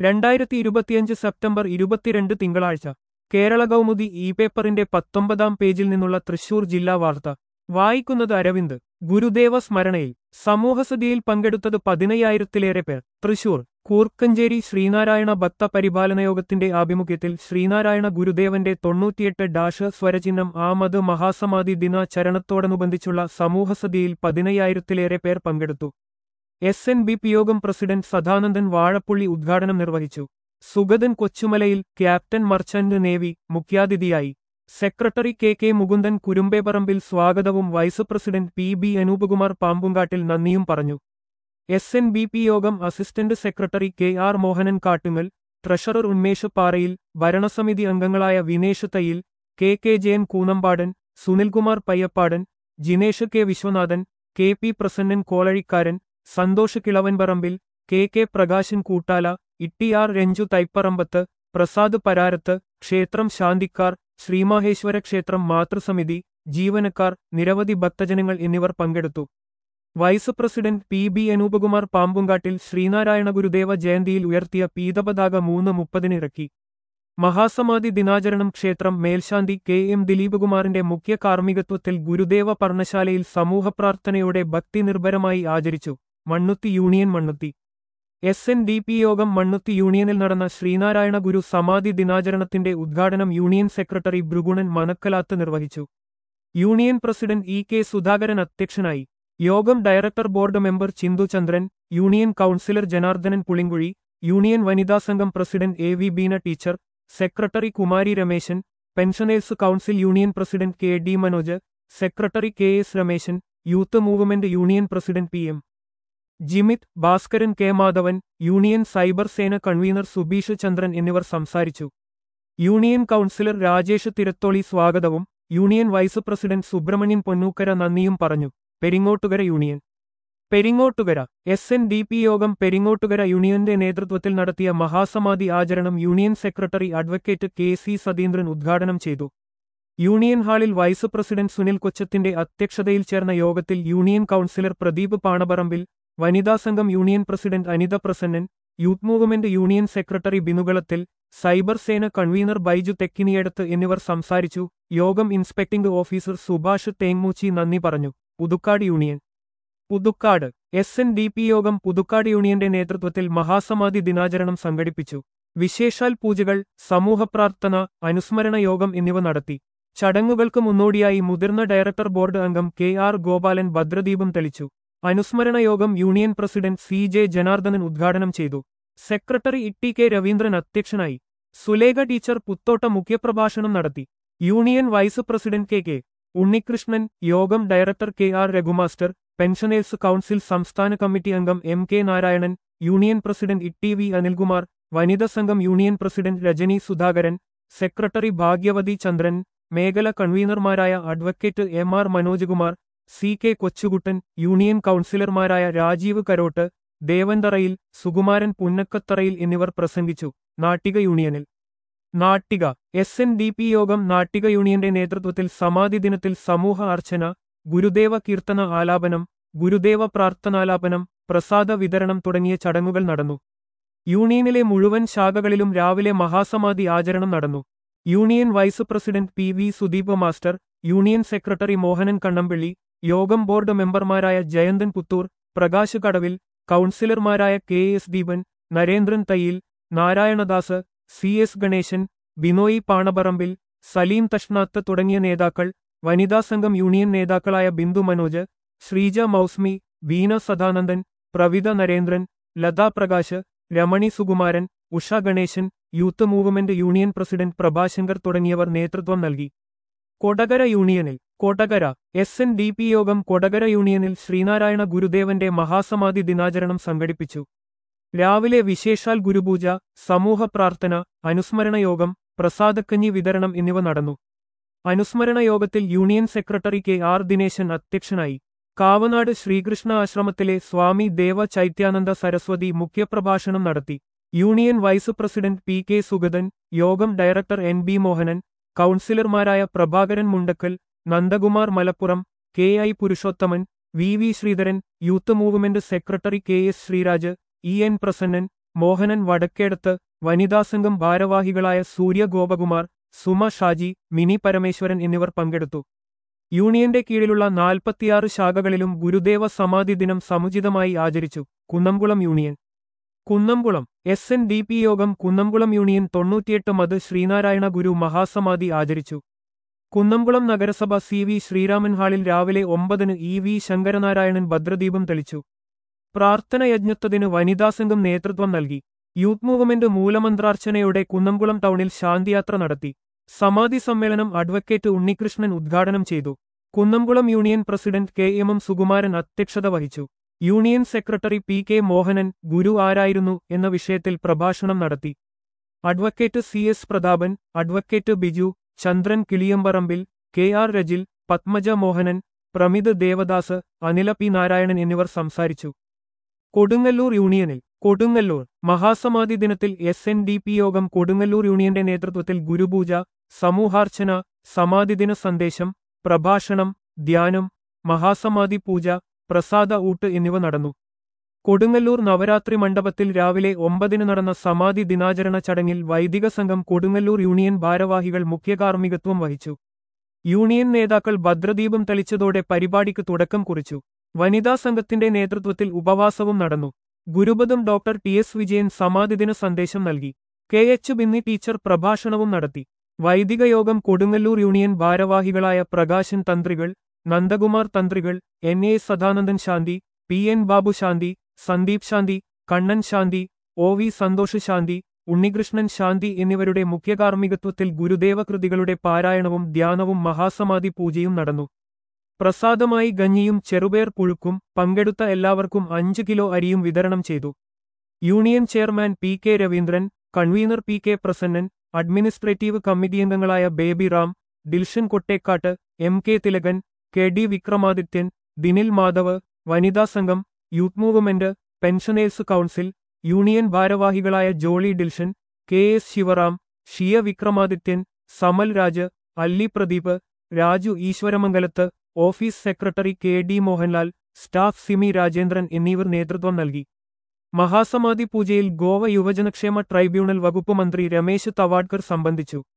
രണ്ടായിരത്തി ഇരുപത്തിയഞ്ച് സെപ്റ്റംബർ ഇരുപത്തിരണ്ട് തിങ്കളാഴ്ച കേരള കൗമുദി ഇ പേപ്പറിന്റെ പത്തൊമ്പതാം പേജിൽ നിന്നുള്ള തൃശൂർ ജില്ലാ വാർത്ത വായിക്കുന്നത് അരവിന്ദ് ഗുരുദേവ സ്മരണയിൽ സമൂഹസദ്യയിൽ പങ്കെടുത്തത് പതിനയ്യായിരത്തിലേറെ പേർ തൃശൂർ കൂർക്കഞ്ചേരി ശ്രീനാരായണ ഭക്ത പരിപാലന യോഗത്തിന്റെ ആഭിമുഖ്യത്തിൽ ശ്രീനാരായണ ഗുരുദേവന്റെ തൊണ്ണൂറ്റിയെട്ട് ഡാഷ് സ്വരചിഹ്നം ആമത് മഹാസമാധി ദിനാചരണത്തോടനുബന്ധിച്ചുള്ള സമൂഹസദ്യയിൽ പതിനയ്യായിരത്തിലേറെ പേർ പങ്കെടുത്തു എസ് എൻ ബി പി യോഗം പ്രസിഡന്റ് സദാനന്ദൻ വാഴപ്പുള്ളി ഉദ്ഘാടനം നിർവഹിച്ചു Sugathan Kochumalayil captain merchant navy മുഖ്യാതിഥിയായി secretary K K Mukundan Kurumbeparambil സ്വാഗതവും vice president P B Anoopakumar Pampunkattil നന്ദിയും പറഞ്ഞു എസ് എൻ ബി പി യോഗം assistant secretary K R Mohanan Kattungal treasurer Unmesh Parayil ഭരണസമിതി അംഗങ്ങളായ Vinesh Thayyil K K Jayan Koonampadan Sunilkumar Payyappadan Jinesh K Viswanathan K P Prasannan Kolazhikkaran Santhosh Kilavanparambil K K Prakashan കൂട്ടാല Ittiyar Ranju Thaiparambath Prasad Pararath ക്ഷേത്രം ശാന്തിക്കാർ ശ്രീമാഹേശ്വര ക്ഷേത്രം മാതൃസമിതി ജീവനക്കാർ നിരവധി ഭക്തജനങ്ങൾ എന്നിവർ പങ്കെടുത്തു vice president P B Anoopakumar Pampunkattil Sreenarayana Gurudeva ജയന്തിയിൽ ഉയർത്തിയ പീതപതാക മൂന്ന് മുപ്പതിനിറക്കി മഹാസമാധി ദിനാചരണം ക്ഷേത്രം മേൽശാന്തി കെ എം ദിലീപകുമാറിന്റെ മുഖ്യ കാർമ്മികത്വത്തിൽ ഗുരുദേവ പർണശാലയിൽ സമൂഹപ്രാർത്ഥനയോടെ ഭക്തി നിർഭരമായി ആചരിച്ചു Mannuthy union Mannuthy S N D P യോഗം മണ്ണുത്തി യൂണിയനിൽ നടന്ന ശ്രീനാരായണ ഗുരു സമാധി ദിനാചരണത്തിന്റെ ഉദ്ഘാടനം യൂണിയൻ സെക്രട്ടറി ഭൃഗുണൻ മനക്കലാത്ത് നിർവഹിച്ചു union president E K Sudhakaran അധ്യക്ഷനായി യോഗം director board member Chinthu Chandran union councillor Janardhanan Pulinkuzhi union വനിതാ സംഘം president A V Beena teacher secretary Kumari Rameshan pensioners council union president K D Manoj secretary K S Rameshan youth movement union president P M Jimith Bhaskaran K Madhavan union cyber Sena convener Subeesh Chandran എന്നിവർ സംസാരിച്ചു union councillor Rajesh Thiratholi സ്വാഗതവും union vice president Subramanian Ponnukkara നന്ദിയും പറഞ്ഞു Peringottukara union Peringottukara S N D P യോഗം പെരിങ്ങോട്ടുകര യൂണിയന്റെ നേതൃത്വത്തിൽ നടത്തിയ മഹാസമാധി ആചരണം union secretary advocate K C Satheendran ഉദ്ഘാടനം ചെയ്തു യൂണിയൻ ഹാളിൽ വൈസ് പ്രസിഡന്റ് സുനിൽ കൊച്ചത്തിന്റെ അധ്യക്ഷതയിൽ ചേർന്ന യോഗത്തിൽ യൂണിയൻ കൌൺസിലർ പ്രദീപ് പാണപറമ്പിൽ വനിതാ സംഘം union president Anitha Prasannan youth movement union secretary Binukalathil cyber Sena convener Baiju Thekkiniyadath എന്നിവർ സംസാരിച്ചു യോഗം ഇൻസ്പെക്ടിംഗ് ഓഫീസർ സുഭാഷ് തേങ്മൂച്ചി നന്ദി പറഞ്ഞു Puthukkad union Puthukkad S N D P യോഗം പുതുക്കാട് യൂണിയന്റെ നേതൃത്വത്തിൽ മഹാസമാധി ദിനാചരണം സംഘടിപ്പിച്ചു വിശേഷാൽ പൂജകൾ സമൂഹപ്രാർത്ഥന അനുസ്മരണ യോഗം എന്നിവ നടത്തി ചടങ്ങുകൾക്ക് മുന്നോടിയായി മുതിർന്ന ഡയറക്ടർ ബോർഡ് അംഗം കെ ആർ ഗോപാലൻ ഭദ്രദീപം തെളിച്ചു അനുസ്മരണ യോഗം union president C J Janardhanan ഉദ്ഘാടനം ചെയ്തു സെക്രട്ടറി ഇ കെ രവീന്ദ്രൻ അധ്യക്ഷനായി സുലേഖ ടീച്ചർ പുത്തോട്ട മുഖ്യപ്രഭാഷണം നടത്തി union vice president K K Unnikrishnan യോഗം director K R Raghu master pensioners council സംസ്ഥാന കമ്മിറ്റി അംഗം M K Narayanan union president E T V Anilkumar വനിതാ സംഘം union president Rajani Sudhakaran secretary Bhagyavathi Chandran മേഖല കൺവീനർമാരായ advocate M R Manojkumar C K Kochukuttan union കൌൺസിലർമാരായ രാജീവ് കരോട്ട് ദേവന്തറയിൽ സുകുമാരൻ പുന്നക്കത്തറയിൽ എന്നിവർ പ്രസംഗിച്ചു നാട്ടിക യൂണിയനിൽ Nattika S N D P യോഗം നാട്ടിക യൂണിയന്റെ നേതൃത്വത്തിൽ സമാധി ദിനത്തിൽ സമൂഹ അർച്ചന ഗുരുദേവ കീർത്തന ആലാപനം ഗുരുദേവ പ്രാർത്ഥനാലാപനം പ്രസാദ വിതരണം തുടങ്ങിയ ചടങ്ങുകൾ നടന്നു യൂണിയനിലെ മുഴുവൻ ശാഖകളിലും രാവിലെ മഹാസമാധി ആചരണം നടന്നു union vice president P V Sudeep master union secretary Mohanan Kannampilly Yogam board മെമ്പർമാരായ ജയന്തൻ പുത്തൂർ പ്രകാശ് കടവിൽ കൌൺസിലർമാരായ K S Deepan Narendran Thayyil Narayanadas C S Ganesan Binoy Panaparambil Saleem Thashnath തുടങ്ങിയ നേതാക്കൾ വനിതാ സംഘം യൂണിയൻ നേതാക്കളായ Bindu Manoj Sreeja Mausmi Beena Sadanandan Pravitha Narendran Latha Prakash Ramani Sukumaran Usha Ganesan youth movement union president Prabhashankar തുടങ്ങിയവർ നേതൃത്വം നൽകി കൊടകര യൂണിയനിൽ Kodakara S N D P Yogam Kodakara യൂണിയനിൽ ശ്രീനാരായണ ഗുരുദേവന്റെ മഹാസമാധി ദിനാചരണം സംഘടിപ്പിച്ചു രാവിലെ വിശേഷാൽ ഗുരുപൂജ സമൂഹ പ്രാർത്ഥന അനുസ്മരണ യോഗം പ്രസാദക്കഞ്ഞി വിതരണം എന്നിവ നടന്നു അനുസ്മരണ യോഗത്തിൽ union secretary K R Dineshan അധ്യക്ഷനായി കാവനാട് ശ്രീകൃഷ്ണ ആശ്രമത്തിലെ സ്വാമി ദേവ ചൈത്യാനന്ദ സരസ്വതി മുഖ്യപ്രഭാഷണം നടത്തി union vice president P K Sugathan Yogam director N B Mohanan കൌൺസിലർമാരായ Prabhakaran Mundakkal Nandakumar Malappuram K I Purushothaman V V Sreedharan youth movement secretary K S Sreeraj E N Prasannan Mohanan Vadakkedath വനിതാസംഘം ഭാരവാഹികളായ സൂര്യ ഗോപകുമാർ സുമ ഷാജി മിനി പരമേശ്വരൻ എന്നിവർ പങ്കെടുത്തു യൂണിയന്റെ കീഴിലുള്ള നാൽപ്പത്തിയാറ് ശാഖകളിലും ഗുരുദേവ സമാധി ദിനം സമുചിതമായി ആചരിച്ചു Kunnamkulam union Kunnamkulam S N D P Yogam Kunnamkulam union തൊണ്ണൂറ്റിയെട്ട് മത് ശ്രീനാരായണ ഗുരു മഹാസമാധി ആചരിച്ചു കുന്നംകുളം നഗരസഭ സി വി ശ്രീരാമൻ ഹാളിൽ രാവിലെ ഒമ്പതിന് ഇ വി ശങ്കരനാരായണൻ ഭദ്രദീപം തെളിച്ചു പ്രാർത്ഥനയജ്ഞത്വത്തിന് വനിതാസംഘം നേതൃത്വം നൽകി യൂത്ത് മൂവ്മെന്റ് മൂലമന്ത്രാർച്ചനയോടെ കുന്നംകുളം ടൗണിൽ ശാന്തിയാത്ര നടത്തി സമാധി സമ്മേളനം അഡ്വക്കേറ്റ് ഉണ്ണികൃഷ്ണൻ ഉദ്ഘാടനം ചെയ്തു Kunnamkulam union president K M M Sukumaran അധ്യക്ഷത വഹിച്ചു union secretary P K Mohanan ഗുരു ആരായിരുന്നു എന്ന വിഷയത്തിൽ പ്രഭാഷണം നടത്തി advocate C S Prathapan advocate Biju Chandran Kiliyamparambil K R Rajil Padmaja Mohanan Pramith Devadas Anila P Narayanan എന്നിവർ സംസാരിച്ചു കൊടുങ്ങല്ലൂർ യൂണിയനിൽ കൊടുങ്ങല്ലൂർ മഹാസമാധി ദിനത്തിൽ എസ് എൻ ഡി പി യോഗം കൊടുങ്ങല്ലൂർ യൂണിയന്റെ നേതൃത്വത്തിൽ ഗുരുപൂജ സമൂഹാർച്ചന സമാധിദിന സന്ദേശം പ്രഭാഷണം ധ്യാനം മഹാസമാധി പൂജ പ്രസാദ ഊട്ട് എന്നിവ നടന്നു കൊടുങ്ങല്ലൂർ നവരാത്രി മണ്ഡപത്തിൽ രാവിലെ ഒമ്പതിന് നടന്ന സമാധി ദിനാചരണ ചടങ്ങിൽ വൈദിക സംഘം കൊടുങ്ങല്ലൂർ യൂണിയൻ ഭാരവാഹികൾ മുഖ്യകാർമ്മികത്വം വഹിച്ചു യൂണിയൻ നേതാക്കൾ ഭദ്രദീപം തെളിച്ചതോടെ പരിപാടിക്ക് തുടക്കം കുറിച്ചു വനിതാ സംഘത്തിന്റെ നേതൃത്വത്തിൽ ഉപവാസവും നടന്നു ഗുരുപദം ഡോക്ടർ ടി എസ് വിജയൻ സമാധിദിന സന്ദേശം നൽകി കെ എച്ച് ബിന്നി ടീച്ചർ പ്രഭാഷണവും നടത്തി വൈദിക യോഗം കൊടുങ്ങല്ലൂർ യൂണിയൻ ഭാരവാഹികളായ പ്രകാശൻ തന്ത്രികൾ നന്ദകുമാർ തന്ത്രികൾ എൻ എ സദാനന്ദൻ ശാന്തി പി എൻ ബാബു ശാന്തി സന്ദീപ് ശാന്തി കണ്ണൻ ശാന്തി ഒ വി സന്തോഷ് ശാന്തി ഉണ്ണികൃഷ്ണൻ ശാന്തി എന്നിവരുടെ മുഖ്യകാർമ്മികത്വത്തിൽ ഗുരുദേവ കൃതികളുടെ പാരായണവും ധ്യാനവും മഹാസമാധി പൂജയും നടന്നു പ്രസാദമായി ഗഞ്ഞിയും ചെറുപേർ പുഴുക്കും പങ്കെടുത്ത എല്ലാവർക്കും അഞ്ച് കിലോ അരിയും വിതരണം ചെയ്തു union chairman P K Raveendran convener P K Prasannan administrative committee അംഗങ്ങളായ Baby Ram Dilshan Kottekkat M K Thilakan K D Vikramadithyan Dinil Madhav വനിതാ സംഘം youth movement pensioners council union ഭാരവാഹികളായ Jolly Dilshan K S Sivaram Shiya Vikramadithyan Samal Raj Alli Pradeep Raju Eswaramangalath office secretary K D Mohanlal staff Simi Rajendran എന്നിവർ നേതൃത്വം നൽകി മഹാസമാധി പൂജയിൽ ഗോവ യുവജനക്ഷേമ ട്രൈബ്യൂണൽ വകുപ്പ് മന്ത്രി രമേശ് തവാഡ്കർ സംബന്ധിച്ചു